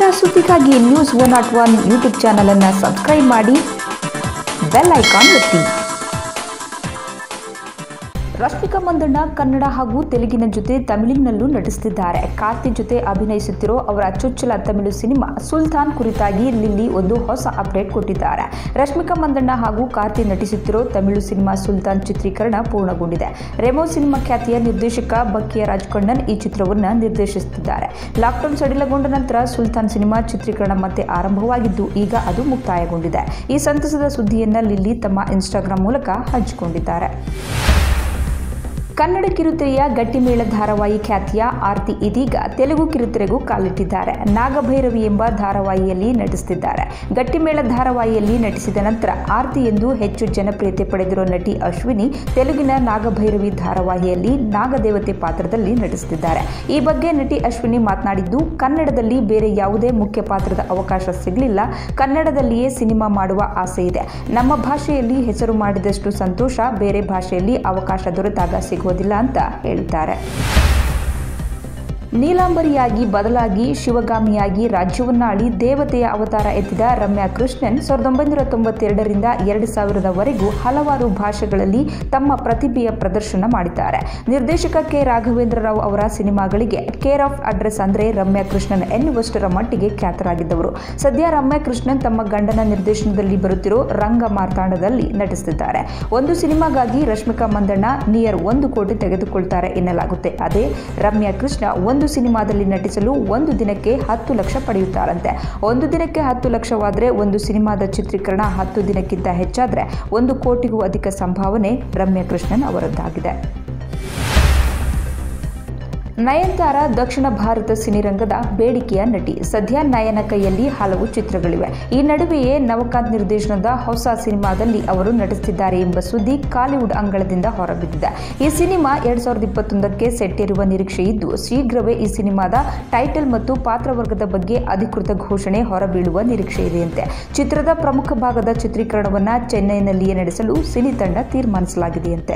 ನಿರಂತರ ಸುದ್ದಿಗಾಗಿ news one not one YouTube ಚಾನಲನ್ನು ಸಬ್ಸ್ಕ್ರೈಬ್ ಮಾಡಿ ಬೆಲ್ ಐಕಾನ್ ಒತ್ತಿ ರಶ್ಮಿಕಾ ಮಂದಣ್ಣ ಕನ್ನಡ ಹಾಗೂ ತೆಲುಗಿನ ಜೊತೆ ತಮಿಳಿನಲ್ಲೂ ನಟಿಸುತ್ತಿದ್ದಾರೆ ಕಾರ್ತಿ ಜೊತೆ ಅಭಿನಯಿಸುತ್ತಿರೋ ಅವರ ಚೊಚ್ಚಲ ತಮಿಳು ಸಿನಿಮಾ ಸುಲ್ತಾನ್ ಕುರಿತಾಗಿ ಲಿಲ್ಲಿ ಒಂದು ಹೊಸ ಅಪ್ಡೇಟ್ ಕೊಟ್ಟಿದ್ದಾರೆ ರಶ್ಮಿಕಾ ಮಂದಣ್ಣ ಹಾಗೂ ಕಾರ್ತಿ ನಟಿಸುತ್ತಿರೋ ತಮಿಳು ಸಿನಿಮಾ ಸುಲ್ತಾನ್ ಚಿತ್ರೀಕರಣ ಪೂರ್ಣಗೊಂಡಿದೆ ರೆಮೋ ಸಿನಿಮಾ ಖ್ಯಾತಿಯ ನಿರ್ದೇಶಕ ಬಕ್ಕಿಯ ರಾಜ್ಕಣ್ಣನ್ ಈ ಚಿತ್ರವನ್ನು ನಿರ್ದೇಶಿಸುತ್ತಿದ್ದಾರೆ ಲಾಕ್ಡೌನ್ ಸಡಿಲಗೊಂಡ ನಂತರ ಸುಲ್ತಾನ್ ಸಿನಿಮಾ ಚಿತ್ರೀಕರಣ ಮತ್ತೆ ಆರಂಭವಾಗಿದ್ದು ಈಗ ಅದು ಮುಕ್ತಾಯಗೊಂಡಿದೆ ಈ ಸಂತಸದ ಸುದ್ದಿಯನ್ನ ಲಿಲ್ಲಿ ತಮ್ಮ ಇನ್ಸ್ಟಾಗ್ರಾಂ ಮೂಲಕ ಹಂಚಿಕೊಂಡಿದ್ದಾರೆ ಕನ್ನಡ ಕಿರುತೆರೆಯ ಗಟ್ಟಿಮೇಳ ಧಾರಾವಾಹಿ ಖ್ಯಾತಿಯ ಆರ್ತಿ ಇದೀಗ ತೆಲುಗು ಕಿರುತೆರೆಗೂ ಕಾಲಿಟ್ಟಿದ್ದಾರೆ ನಾಗಭೈರವಿ ಎಂಬ ಧಾರಾವಾಹಿಯಲ್ಲಿ ನಟಿಸುತ್ತಿದ್ದಾರೆ ಗಟ್ಟಿಮೇಳ ಧಾರಾವಾಹಿಯಲ್ಲಿ ನಟಿಸಿದ ನಂತರ ಆರ್ತಿ ಎಂದು ಹೆಚ್ಚು ಜನಪ್ರಿಯತೆ ಪಡೆದಿರೋ ನಟಿ ಅಶ್ವಿನಿ ತೆಲುಗಿನ ನಾಗಭೈರವಿ ಧಾರಾವಾಹಿಯಲ್ಲಿ ನಾಗದೇವತೆ ಪಾತ್ರದಲ್ಲಿ ನಟಿಸುತ್ತಿದ್ದಾರೆ ಈ ಬಗ್ಗೆ ನಟಿ ಅಶ್ವಿನಿ ಮಾತನಾಡಿದ್ದು ಕನ್ನಡದಲ್ಲಿ ಬೇರೆ ಯಾವುದೇ ಮುಖ್ಯ ಪಾತ್ರದ ಅವಕಾಶ ಸಿಗಲಿಲ್ಲ ಕನ್ನಡದಲ್ಲಿಯೇ ಸಿನಿಮಾ ಮಾಡುವ ಆಸೆ ಇದೆ ನಮ್ಮ ಭಾಷೆಯಲ್ಲಿ ಹೆಸರು ಮಾಡಿದಷ್ಟು ಸಂತೋಷ ಬೇರೆ ಭಾಷೆಯಲ್ಲಿ ಅವಕಾಶ ದೊರೆತಾಗ ಸಿಗೋದಿಲ್ಲ ಅಂತ ಹೇಳಿದ್ದಾರೆ ನೀಲಾಂಬರಿಯಾಗಿ ಬದಲಾಗಿ ಶಿವಗಾಮಿಯಾಗಿ ರಾಜ್ಯವನ್ನಾಳಿ ದೇವತೆಯ ಅವತಾರ ಎತ್ತಿದ ರಮ್ಯಾ ಕೃಷ್ಣನ್ ಸಾವಿರದ ಒಂಬೈನೂರ ತೊಂಬತ್ತೆರಡರಿಂದ ಎರಡು ಸಾವಿರದವರೆಗೂ ಹಲವಾರು ಭಾಷೆಗಳಲ್ಲಿ ತಮ್ಮ ಪ್ರತಿಭೆಯ ಪ್ರದರ್ಶನ ಮಾಡಿದ್ದಾರೆ ನಿರ್ದೇಶಕ ಕೆ ರಾಘವೇಂದ್ರ ರಾವ್ ಅವರ ಸಿನಿಮಾಗಳಿಗೆ ಕೇರ್ ಆಫ್ ಅಡ್ರೆಸ್ ಅಂದರೆ ರಮ್ಯಾ ಕೃಷ್ಣನ್ ಎನ್ನುವಷ್ಟರ ಮಟ್ಟಿಗೆ ಖ್ಯಾತರಾಗಿದ್ದವರು ಸದ್ಯ ರಮ್ಯಾ ಕೃಷ್ಣನ್ ತಮ್ಮ ಗಂಡನ ನಿರ್ದೇಶನದಲ್ಲಿ ಬರುತ್ತಿರೋ ರಂಗ ಮಾರ್ತಾಂಡದಲ್ಲಿ ನಟಿಸುತ್ತಿದ್ದಾರೆ ಒಂದು ಸಿನಿಮಾಗಾಗಿ ರಶ್ಮಿಕಾ ಮಂದಣ್ಣ ನಿಯರ್ ಒಂದು ಕೋಟಿ ತೆಗೆದುಕೊಳ್ತಾರೆ ಎನ್ನಲಾಗುತ್ತೆ ಅದೇ ರಮ್ಯಾ ಕೃಷ್ಣ ಒಂದು ಸಿನಿಮಾದಲ್ಲಿ ನಟಿಸಲು ಒಂದು ದಿನಕ್ಕೆ ಹತ್ತು ಲಕ್ಷ ಪಡೆಯುತ್ತಾರಂತೆ ಒಂದು ದಿನಕ್ಕೆ ಹತ್ತು ಲಕ್ಷವಾದರೆ ಒಂದು ಸಿನಿಮಾದ ಚಿತ್ರೀಕರಣ ಹತ್ತು ದಿನಕ್ಕಿಂತ ಹೆಚ್ಚಾದರೆ ಒಂದು ಕೋಟಿಗೂ ಅಧಿಕ ಸಂಭಾವನೆ ರಮ್ಯಾ ಕೃಷ್ಣನ್ ಅವರದ್ದಾಗಿದೆ ನಯನ್ತಾರ ದಕ್ಷಿಣ ಭಾರತ ಸಿನಿರಂಗದ ಬೇಡಿಕೆಯ ನಟಿ ಸದ್ಯ ನಯನ ಕೈಯಲ್ಲಿ ಹಲವು ಚಿತ್ರಗಳಿವೆ ಈ ನಡುವೆಯೇ ನವಕಾಂತ್ ನಿರ್ದೇಶನದ ಹೊಸ ಸಿನಿಮಾದಲ್ಲಿ ಅವರು ನಟಿಸುತ್ತಿದ್ದಾರೆ ಎಂಬ ಸುದ್ದಿ ಕಾಲಿವುಡ್ ಅಂಗಳದಿಂದ ಹೊರಬಿದ್ದಿದೆ ಈ ಸಿನಿಮಾ ಎರಡ್ ಸಾವಿರದ ಇಪ್ಪತ್ತೊಂದಕ್ಕೆ ಸೆಟ್ಟೇರುವ ನಿರೀಕ್ಷೆ ಇದ್ದು ಶೀಘ್ರವೇ ಈ ಸಿನಿಮಾದ ಟೈಟಲ್ ಮತ್ತು ಪಾತ್ರವರ್ಗದ ಬಗ್ಗೆ ಅಧಿಕೃತ ಘೋಷಣೆ ಹೊರಬೀಳುವ ನಿರೀಕ್ಷೆ ಇದೆಯಂತೆ ಚಿತ್ರದ ಪ್ರಮುಖ ಭಾಗದ ಚಿತ್ರೀಕರಣವನ್ನು ಚೆನ್ನೈನಲ್ಲಿಯೇ ನಡೆಸಲು ಸಿನಿ ತಂಡ ತೀರ್ಮಾನಿಸಲಾಗಿದೆಯಂತೆ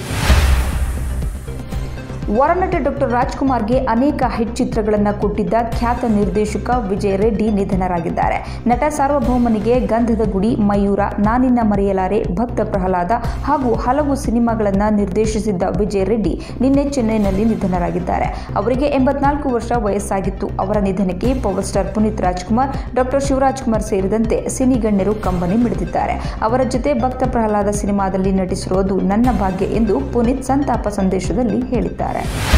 ವರನಟ ಡಾಕ್ಟರ್ ರಾಜ್ಕುಮಾರ್ಗೆ ಅನೇಕ ಹಿಟ್ ಚಿತ್ರಗಳನ್ನು ಕೊಟ್ಟಿದ್ದ ಖ್ಯಾತ ನಿರ್ದೇಶಕ ವಿಜಯ್ ರೆಡ್ಡಿ ನಿಧನರಾಗಿದ್ದಾರೆ ನಟ ಸಾರ್ವಭೌಮನಿಗೆ ಗಂಧದ ಗುಡಿ ಮಯೂರ ನಾನಿನ್ನ ಮರೆಯಲಾರೆ ಭಕ್ತ ಪ್ರಹ್ಲಾದ ಹಾಗೂ ಹಲವು ಸಿನಿಮಾಗಳನ್ನು ನಿರ್ದೇಶಿಸಿದ್ದ ವಿಜಯ್ ರೆಡ್ಡಿ ನಿನ್ನೆ ಚೆನ್ನೈನಲ್ಲಿ ನಿಧನರಾಗಿದ್ದಾರೆ ಅವರಿಗೆ ಎಂಬತ್ನಾಲ್ಕು ವರ್ಷ ವಯಸ್ಸಾಗಿತ್ತು ಅವರ ನಿಧನಕ್ಕೆ power star Puneeth Rajkumar doctor Shivaraj Kumar ಸೇರಿದಂತೆ ಸಿನಿ ಗಣ್ಯರು ಕಂಬನಿ ಮಿಡಿದಿದ್ದಾರೆ ಅವರ ಜೊತೆ ಭಕ್ತ ಪ್ರಹ್ಲಾದ ಸಿನಿಮಾದಲ್ಲಿ ನಟಿಸಿರೋದು ನನ್ನ ಭಾಗ್ಯ ಎಂದು ಪುನೀತ್ ಸಂತಾಪ ಸಂದೇಶದಲ್ಲಿ ಹೇಳಿದ್ದಾರೆ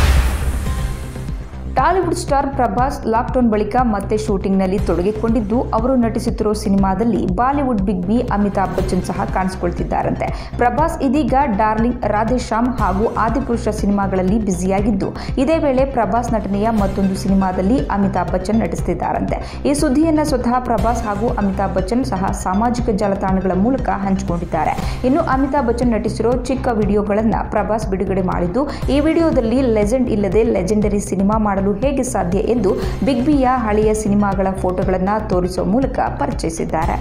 ಟಾಲಿವುಡ್ ಸ್ಟಾರ್ ಪ್ರಭಾಸ್ ಲಾಕ್ಡೌನ್ ಬಳಿಕ ಮತ್ತೆ ಶೂಟಿಂಗ್ನಲ್ಲಿ ತೊಡಗಿಕೊಂಡಿದ್ದು ಅವರು ನಟಿಸುತ್ತಿರುವ ಸಿನಿಮಾದಲ್ಲಿ ಬಾಲಿವುಡ್ ಬಿಗ್ ಬಿ ಅಮಿತಾಬ್ ಬಚ್ಚನ್ ಸಹ ಕಾಣಿಸಿಕೊಳ್ತಿದ್ದಾರಂತೆ ಪ್ರಭಾಸ್ ಇದೀಗ ಡಾರ್ಲಿಂಗ್ ರಾಧೇಶ್ಯಾಮ್ ಹಾಗೂ ಆದಿಪುರುಷ ಸಿನಿಮಾಗಳಲ್ಲಿ ಬ್ಯುಸಿಯಾಗಿದ್ದು ಇದೇ ವೇಳೆ ಪ್ರಭಾಸ್ ನಟನೆಯ ಮತ್ತೊಂದು ಸಿನಿಮಾದಲ್ಲಿ ಅಮಿತಾಬ್ ಬಚ್ಚನ್ ನಟಿಸುತ್ತಿದ್ದಾರಂತೆ ಈ ಸುದ್ದಿಯನ್ನು ಸ್ವತಃ ಪ್ರಭಾಸ್ ಹಾಗೂ ಅಮಿತಾಬ್ ಬಚ್ಚನ್ ಸಹ ಸಾಮಾಜಿಕ ಜಾಲತಾಣಗಳ ಮೂಲಕ ಹಂಚಿಕೊಂಡಿದ್ದಾರೆ ಇನ್ನು ಅಮಿತಾಬ್ ಬಚ್ಚನ್ ನಟಿಸಿರೋ ಚಿಕ್ಕ ವಿಡಿಯೋಗಳನ್ನು ಪ್ರಭಾಸ್ ಬಿಡುಗಡೆ ಮಾಡಿದ್ದು ಈ ವಿಡಿಯೋದಲ್ಲಿ ಲೆಜೆಂಡ್ ಇಲ್ಲದೆ ಲೆಜೆಂಡರಿ ಸಿನಿಮಾ ಮಾಡಲು ಹೇಗೆ ಸಾಧ್ಯ ಎಂದು ಬಿಗ್ ಬಿಯ ಹಳೆಯ ಸಿನಿಮಾಗಳ ಫೋಟೋಗಳನ್ನು ತೋರಿಸುವ ಮೂಲಕ ಪರಿಚಯಿಸಿದ್ದಾರೆ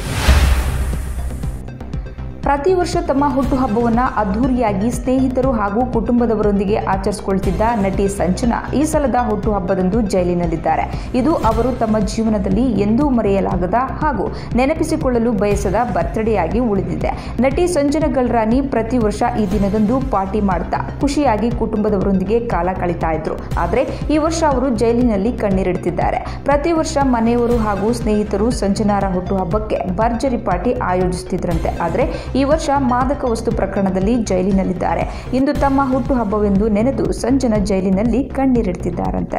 ಪ್ರತಿ ವರ್ಷ ತಮ್ಮ ಹುಟ್ಟುಹಬ್ಬವನ್ನು ಅದ್ಧೂರಿಯಾಗಿ ಸ್ನೇಹಿತರು ಹಾಗೂ ಕುಟುಂಬದವರೊಂದಿಗೆ ಆಚರಿಸಿಕೊಳ್ತಿದ್ದ ನಟಿ ಸಂಚನಾ ಈ ಸಲದ ಹುಟ್ಟುಹಬ್ಬದಂದು ಜೈಲಿನಲ್ಲಿದ್ದಾರೆ ಇದು ಅವರು ತಮ್ಮ ಜೀವನದಲ್ಲಿ ಎಂದೂ ಮರೆಯಲಾಗದ ಹಾಗೂ ನೆನಪಿಸಿಕೊಳ್ಳಲು ಬಯಸದ ಬರ್ತ್ಡೇ ಆಗಿ ಉಳಿದಿದೆ ನಟಿ ಸಂಜನಾ ಗಲ್ರಾನಿ ಪ್ರತಿ ವರ್ಷ ಈ ದಿನದಂದು ಪಾರ್ಟಿ ಮಾಡ್ತಾ ಖುಷಿಯಾಗಿ ಕುಟುಂಬದವರೊಂದಿಗೆ ಕಾಲ ಕಳೀತಾ ಇದ್ರು ಆದರೆ ಈ ವರ್ಷ ಅವರು ಜೈಲಿನಲ್ಲಿ ಕಣ್ಣೀರಿಡ್ತಿದ್ದಾರೆ ಪ್ರತಿ ವರ್ಷ ಮನೆಯವರು ಹಾಗೂ ಸ್ನೇಹಿತರು ಸಂಜನಾರ ಹುಟ್ಟುಹಬ್ಬಕ್ಕೆ ಭರ್ಜರಿ ಪಾರ್ಟಿ ಆಯೋಜಿಸುತ್ತಿದ್ರಂತೆ ಆದರೆ ಈ ವರ್ಷ ಮಾದಕ ವಸ್ತು ಪ್ರಕರಣದಲ್ಲಿ ಜೈಲಿನಲ್ಲಿದ್ದಾರೆ ಇಂದು ತಮ್ಮ ಹುಟ್ಟುಹಬ್ಬವೆಂದು ನೆನೆದು ಸಂಜನಾ ಜೈಲಿನಲ್ಲಿ ಕಣ್ಣೀರಿಡ್ತಿದ್ದಾರಂತೆ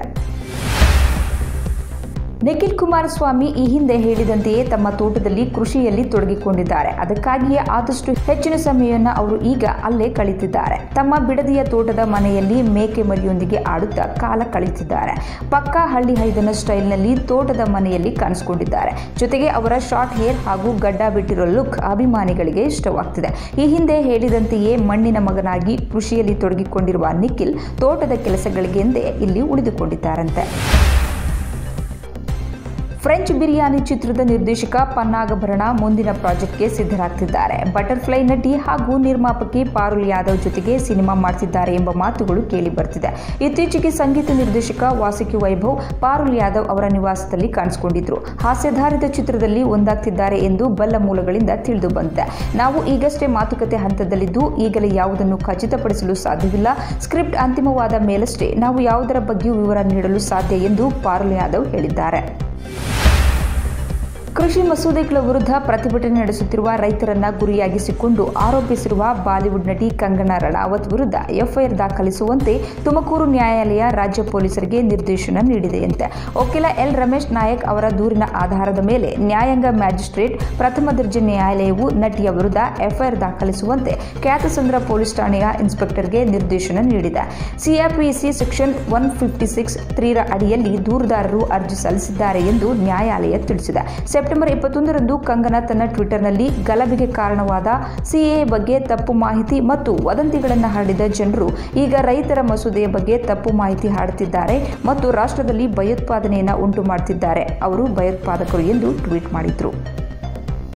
ನಿಖಿಲ್ ಕುಮಾರಸ್ವಾಮಿ ಈ ಹಿಂದೆ ಹೇಳಿದಂತೆಯೇ ತಮ್ಮ ತೋಟದಲ್ಲಿ ಕೃಷಿಯಲ್ಲಿ ತೊಡಗಿಕೊಂಡಿದ್ದಾರೆ ಅದಕ್ಕಾಗಿಯೇ ಆದಷ್ಟು ಹೆಚ್ಚಿನ ಸಮಯವನ್ನು ಅವರು ಈಗ ಅಲ್ಲೇ ಕಳೀತಿದ್ದಾರೆ ತಮ್ಮ ಬಿಡದಿಯ ತೋಟದ ಮನೆಯಲ್ಲಿ ಮೇಕೆ ಮರಿಯೊಂದಿಗೆ ಆಡುತ್ತಾ ಕಾಲ ಕಳೀತಿದ್ದಾರೆ ಪಕ್ಕಾ ಹಳ್ಳಿ ಹೈದನ ಸ್ಟೈಲ್ನಲ್ಲಿ ತೋಟದ ಮನೆಯಲ್ಲಿ ಕಾಣಿಸಿಕೊಂಡಿದ್ದಾರೆ ಜೊತೆಗೆ ಅವರ ಶಾರ್ಟ್ ಹೇರ್ ಹಾಗೂ ಗಡ್ಡ ಬಿಟ್ಟಿರೋ ಲುಕ್ ಅಭಿಮಾನಿಗಳಿಗೆ ಇಷ್ಟವಾಗ್ತಿದೆ ಈ ಹಿಂದೆ ಹೇಳಿದಂತೆಯೇ ಮಣ್ಣಿನ ಮಗನಾಗಿ ಕೃಷಿಯಲ್ಲಿ ತೊಡಗಿಕೊಂಡಿರುವ ನಿಖಿಲ್ ತೋಟದ ಕೆಲಸಗಳಿಗೆಂದೇ ಇಲ್ಲಿ ಉಳಿದುಕೊಂಡಿದ್ದಾರಂತೆ ಫ್ರೆಂಚ್ ಬಿರಿಯಾನಿ ಚಿತ್ರದ ನಿರ್ದೇಶಕ ಪನ್ನಾಗಭರಣ ಮುಂದಿನ ಪ್ರಾಜೆಕ್ಟ್ಗೆ ಸಿದ್ಧರಾಗ್ತಿದ್ದಾರೆ ಬಟರ್ಫ್ಲೈ ನಟಿ ಹಾಗೂ ನಿರ್ಮಾಪಕಿ ಪಾರುಲ್ ಯಾದವ್ ಜೊತೆಗೆ ಸಿನಿಮಾ ಮಾಡ್ತಿದ್ದಾರೆ ಎಂಬ ಮಾತುಗಳು ಕೇಳಿ ಬರ್ತಿದೆ ಇತ್ತೀಚೆಗೆ ಸಂಗೀತ ನಿರ್ದೇಶಕ ವಾಸುಕಿ ವೈಭವ್ ಪಾರುಲ್ ಯಾದವ್ ಅವರ ನಿವಾಸದಲ್ಲಿ ಕಾಣಿಸಿಕೊಂಡಿದ್ರು ಹಾಸ್ಯಧಾರಿತ ಚಿತ್ರದಲ್ಲಿ ಒಂದಾಗ್ತಿದ್ದಾರೆ ಎಂದು ಬಲ್ಲ ಮೂಲಗಳಿಂದ ತಿಳಿದು ಬಂದಿದೆ ನಾವು ಈಗಷ್ಟೇ ಮಾತುಕತೆ ಹಂತದಲ್ಲಿದ್ದು ಈಗಲೇ ಯಾವುದನ್ನು ಖಚಿತಪಡಿಸಲು ಸಾಧ್ಯವಿಲ್ಲ ಸ್ಕ್ರಿಪ್ಟ್ ಅಂತಿಮವಾದ ಮೇಲಷ್ಟೇ ನಾವು ಯಾವುದರ ಬಗ್ಗೆಯೂ ವಿವರ ನೀಡಲು ಸಾಧ್ಯ ಎಂದು ಪಾರುಲ್ ಯಾದವ್ ಹೇಳಿದ್ದಾರೆ ಕೃಷಿ ಮಸೂದೆಗಳ ವಿರುದ್ಧ ಪ್ರತಿಭಟನೆ ನಡೆಸುತ್ತಿರುವ ರೈತರನ್ನ ಗುರಿಯಾಗಿಸಿಕೊಂಡು ಆರೋಪಿಸಿರುವ ಬಾಲಿವುಡ್ ನಟಿ ಕಂಗನಾ ರಣಾವತ್ ವಿರುದ್ಧ ಎಫ್ಐಆರ್ ದಾಖಲಿಸುವಂತೆ ತುಮಕೂರು ನ್ಯಾಯಾಲಯ ರಾಜ್ಯ ಪೊಲೀಸರಿಗೆ ನಿರ್ದೇಶನ ನೀಡಿದೆಯಂತೆ ವಕೀಲ ಎಲ್ ರಮೇಶ್ ನಾಯಕ್ ಅವರ ದೂರಿನ ಆಧಾರದ ಮೇಲೆ ನ್ಯಾಯಾಂಗ ಮ್ಯಾಜಿಸ್ಟ್ರೇಟ್ ಪ್ರಥಮ ದರ್ಜೆ ನ್ಯಾಯಾಲಯವು ನಟಿಯ ವಿರುದ್ಧ ಎಫ್ಐಆರ್ ದಾಖಲಿಸುವಂತೆ ಖ್ಯಾತಸಂದ್ರ ಪೊಲೀಸ್ ಠಾಣೆಯ ಇನ್ಸ್ಪೆಕ್ಟರ್ಗೆ ನಿರ್ದೇಶನ ನೀಡಿದೆ CrPC section one fifty six ತ್ರೀರ ಅಡಿಯಲ್ಲಿ ದೂರುದಾರರು ಅರ್ಜಿ ಸಲ್ಲಿಸಿದ್ದಾರೆ ಎಂದು ನ್ಯಾಯಾಲಯ ತಿಳಿಸಿದೆ ಸೆಪ್ಟೆಂಬರ್ ಇಪ್ಪತ್ತೊಂದರಂದು ಕಂಗನಾ ತನ್ನ ಟ್ವಿಟರ್ನಲ್ಲಿ ಗಲಭೆಗೆ ಕಾರಣವಾದ ಸಿಎ ಬಗ್ಗೆ ತಪ್ಪು ಮಾಹಿತಿ ಮತ್ತು ವದಂತಿಗಳನ್ನು ಹರಡಿದ ಜನರು ಈಗ ರೈತರ ಮಸೂದೆಯ ಬಗ್ಗೆ ತಪ್ಪು ಮಾಹಿತಿ ಹಾಡುತ್ತಿದ್ದಾರೆ ಮತ್ತು ರಾಷ್ಟ್ರದಲ್ಲಿ ಭಯೋತ್ಪಾದನೆಯನ್ನು ಉಂಟು ಮಾಡುತ್ತಿದ್ದಾರೆ ಅವರು ಭಯೋತ್ಪಾದಕರು ಎಂದು ಟ್ವೀಟ್ ಮಾಡಿದ್ರು